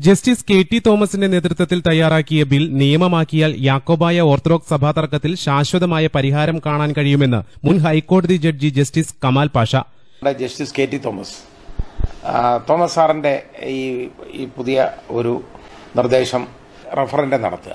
justice K T തോമസിന്റെ നേതൃത്വത്തിൽ തയ്യാറാക്കിയ ബിൽ നിയമമാക്കിയാൽ യാക്കോബായ ഓർത്തഡോക്സ് സഭാ തർക്കത്തിൽ ശാശ്വതമായ പരിഹാരം കാണാൻ കഴിയുമെന്ന് മുൻ ഹൈക്കോടതി ജഡ്ജി ജസ്റ്റിസ് കമാൽ പാഷ നമ്മുടെ ജസ്റ്റിസ് കെ ടി തോമസ് ആ, തോമസ് സാറിന്റെ ഈ ഈ പുതിയ ഒരു നിർദ്ദേശം റഫറൻഡം നടത്തുക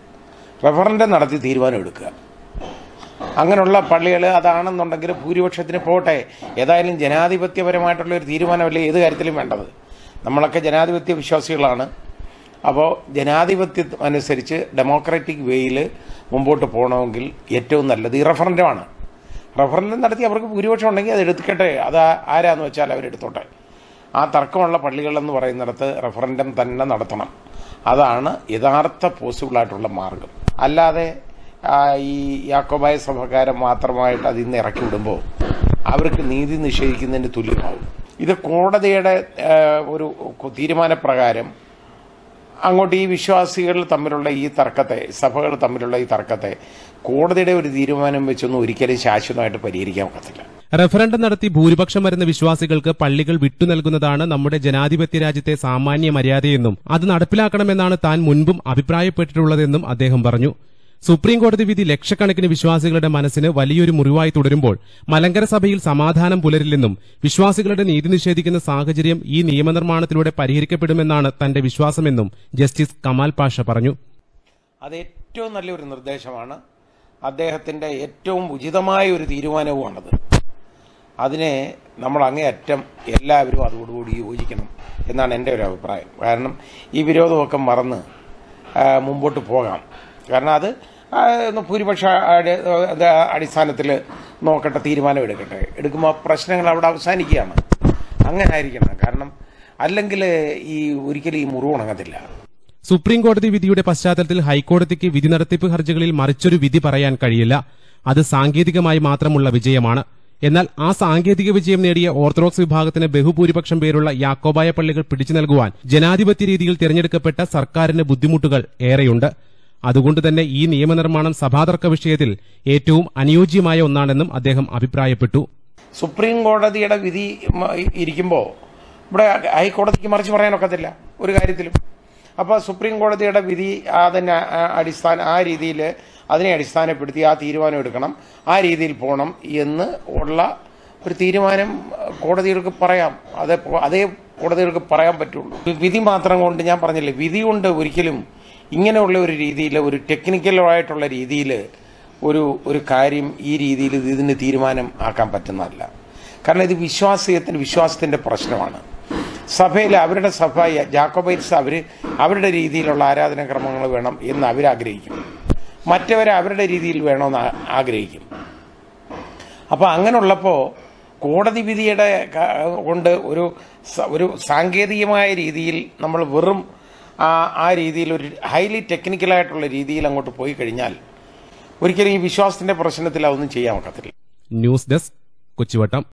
റഫറൻഡം നടത്തി തീരുമാനം എടുക്കുക അങ്ങനെയുള്ള പള്ളികൾ അതാണെന്നുണ്ടെങ്കിൽ ഭൂരിപക്ഷത്തിന് പോട്ടെ ഏതായാലും ജനാധിപത്യപരമായിട്ടുള്ള ഒരു തീരുമാനമല്ലേ ഏത് കാര്യത്തിലും വേണ്ടത് നമ്മളൊക്കെ ജനാധിപത്യ വിശ്വാസികളാണ് അപ്പോൾ ജനാധിപത്യം അനുസരിച്ച് ഡെമോക്രാറ്റിക് വേയിൽ മുമ്പോട്ട് പോകണമെങ്കിൽ ഏറ്റവും നല്ലത് ഈ റഫറൻഡമാണ് റഫറൻഡം നടത്തി അവർക്ക് ഭൂരിപക്ഷം ഉണ്ടെങ്കിൽ അത് എടുക്കട്ടെ അത് ആരാന്ന് വെച്ചാൽ അവരെടുത്തോട്ടെ ആ തർക്കമുള്ള പള്ളികളെന്ന് പറയുന്നിടത്ത് റഫറൻഡം തന്നെ നടത്തണം അതാണ് യഥാർത്ഥ പോസിബിളായിട്ടുള്ള മാർഗം അല്ലാതെ ആ, ഈ യാക്കോബായ സഭക്കാരെ മാത്രമായിട്ട് അതിൽ നിന്ന് ഇറക്കി വിടുമ്പോൾ അവർക്ക് നീതി നിഷേധിക്കുന്നതിന് തുല്യമാവും ഇത് കോടതിയുടെ ആ, ഒരു തീരുമാനപ്രകാരം അങ്ങോട്ട് ഈ വിശ്വാസികൾ തമ്മിലുള്ള ഈ തർക്കത്തെ സഭകൾ തമ്മിലുള്ള ഈ തർക്കത്തെ കോടതിയുടെ ഒരു തീരുമാനം വെച്ചൊന്നും ഒരിക്കലും ശാശ്വതമായിട്ട് പരിഹരിക്കാൻ ഒക്കത്തില്ല റഫറൻഡം നടത്തി ഭൂരിപക്ഷം വരുന്ന വിശ്വാസികൾക്ക് പള്ളികൾ വിട്ടു നൽകുന്നതാണ് നമ്മുടെ ജനാധിപത്യ രാജ്യത്തെ സാമാന്യ മര്യാദയെന്നും അത് നടപ്പിലാക്കണമെന്നാണ് താൻ മുൻപും അഭിപ്രായപ്പെട്ടിട്ടുള്ളതെന്നും അദ്ദേഹം പറഞ്ഞു സുപ്രീം കോടതി വിധി ലക്ഷക്കണക്കിന് വിശ്വാസികളുടെ മനസ്സിന് വലിയൊരു മുറിവായി തുടരുമ്പോൾ മലങ്കര സഭയിൽ സമാധാനം പുലരില്ലെന്നും വിശ്വാസികളുടെ നീതി നിഷേധിക്കുന്ന സാഹചര്യം ഈ നിയമനിർമ്മാണത്തിലൂടെ പരിഹരിക്കപ്പെടുമെന്നാണ് തന്റെ വിശ്വാസമെന്നും ജസ്റ്റിസ് കമാൽ പാഷ പറഞ്ഞു അത് ഏറ്റവും നല്ലൊരു നിർദ്ദേശമാണ് അദ്ദേഹത്തിന്റെ ഏറ്റവും ഉചിതമായ ഒരു തീരുമാനവുമാണത് അതിനെ നമ്മൾ അങ്ങേയറ്റം എല്ലാവരും അതോടുകൂടി യോജിക്കണം എന്നാണ് എൻ്റെ ഒരു അഭിപ്രായം കാരണം ഈ വിരോധമൊക്കെ മറന്ന് ആ, മുമ്പോട്ട് പോകാം കാരണം അത് ആ, ഒന്ന് ഭൂരിപക്ഷ അടി- അത് അടിസ്ഥാനത്തിൽ നോക്കട്ടെ തീരുമാനം എടുക്കട്ടെ എടുക്കുമ്പോൾ പ്രശ്നങ്ങൾ അവിടെ അവസാനിക്കുകയാണ് അങ്ങനെ ആയിരിക്കണം കാരണം അല്ലെങ്കിൽ ഈ ഒരിക്കലും ഈ മുറിവ് ഉണങ്ങത്തില്ല സുപ്രീം കോടതി വിധിയുടെ പശ്ചാത്തലത്തിൽ ഹൈക്കോടതിക്ക് വിധി നടത്തിപ്പ് ഹർജികളിൽ മറിച്ചൊരു വിധി പറയാൻ കഴിയില്ല അത് സാങ്കേതികമായി മാത്രമുള്ള വിജയമാണ് എന്നാൽ ആ സാങ്കേതിക വിജയം നേടിയ ഓർത്തഡോക്സ് വിഭാഗത്തിന് ബഹുഭൂരിപക്ഷം പേരുള്ള യാക്കോബായ പള്ളികൾ പിടിച്ചു നൽകുവാൻ ജനാധിപത്യ രീതിയിൽ തിരഞ്ഞെടുക്കപ്പെട്ട സർക്കാരിന് ബുദ്ധിമുട്ടുകൾ ഏറെയുണ്ട് അതുകൊണ്ട് തന്നെ ഈ നിയമനിർമ്മാണം സഭാതർക്ക വിഷയത്തിൽ ഏറ്റവും അനുയോജ്യമായ ഒന്നാണെന്നും അദ്ദേഹം അഭിപ്രായപ്പെട്ടു സുപ്രീം കോടതിയുടെ വിധി മ- ഇരിക്കുമ്പോൾ ഇവിടെ ഹൈക്കോടതിക്ക് മറിച്ച് പറയാനൊക്കത്തില്ല ഒരു കാര്യത്തിലും അപ്പോൾ സുപ്രീം കോടതിയുടെ വിധി അതിനെ ആ- അടിസ്ഥാന ആ രീതിയിൽ അതിനെ അടിസ്ഥാനപ്പെടുത്തി ആ തീരുമാനം എടുക്കണം ആ രീതിയിൽ പോകണം എന്ന് ഉള്ള ഒരു തീരുമാനം കോടതികൾക്ക് പറയാം അതേ അതേ കോടതികൾക്ക് പറയാൻ പറ്റുള്ളൂ വിധി മാത്രം കൊണ്ട് ഞാൻ പറഞ്ഞില്ലേ വിധി കൊണ്ട് ഒരിക്കലും ഇങ്ങനെയുള്ള ഒരു രീതിയിൽ ഒരു ടെക്നിക്കലായിട്ടുള്ള രീതിയിൽ ഒരു ഒരു കാര്യം ഈ രീതിയിൽ ഇതിന് തീരുമാനം ആക്കാൻ പറ്റുന്നതല്ല കാരണം ഇത് വിശ്വാസത്തിന് വിശ്വാസത്തിന്റെ പ്രശ്നമാണ് സഭയിൽ അവരുടെ സഭ ജാക്കോബൈറ്റ്സ് അവർ അവരുടെ രീതിയിലുള്ള ആരാധനാക്രമങ്ങൾ വേണം എന്ന് അവരാഗ്രഹിക്കും മറ്റവരെ അവരുടെ രീതിയിൽ വേണമെന്ന് ആ- ആഗ്രഹിക്കും അപ്പോൾ അങ്ങനെയുള്ളപ്പോൾ കോടതി വിധിയുടെ ക- കൊണ്ട് ഒരു സ- ഒരു സാങ്കേതികമായ രീതിയിൽ നമ്മൾ വെറും ആ ആ രീതിയിൽ ഒരു ഹൈലി ടെക്നിക്കലായിട്ടുള്ള രീതിയിൽ അങ്ങോട്ട് പോയി കഴിഞ്ഞാൽ ഒരിക്കലും ഈ വിശ്വാസത്തിന്റെ പ്രശ്നത്തിൽ അതൊന്നും ചെയ്യാൻ ഒക്കത്തില്ല ന്യൂസ് ഡെസ്ക് കൊച്ചുവട്ടം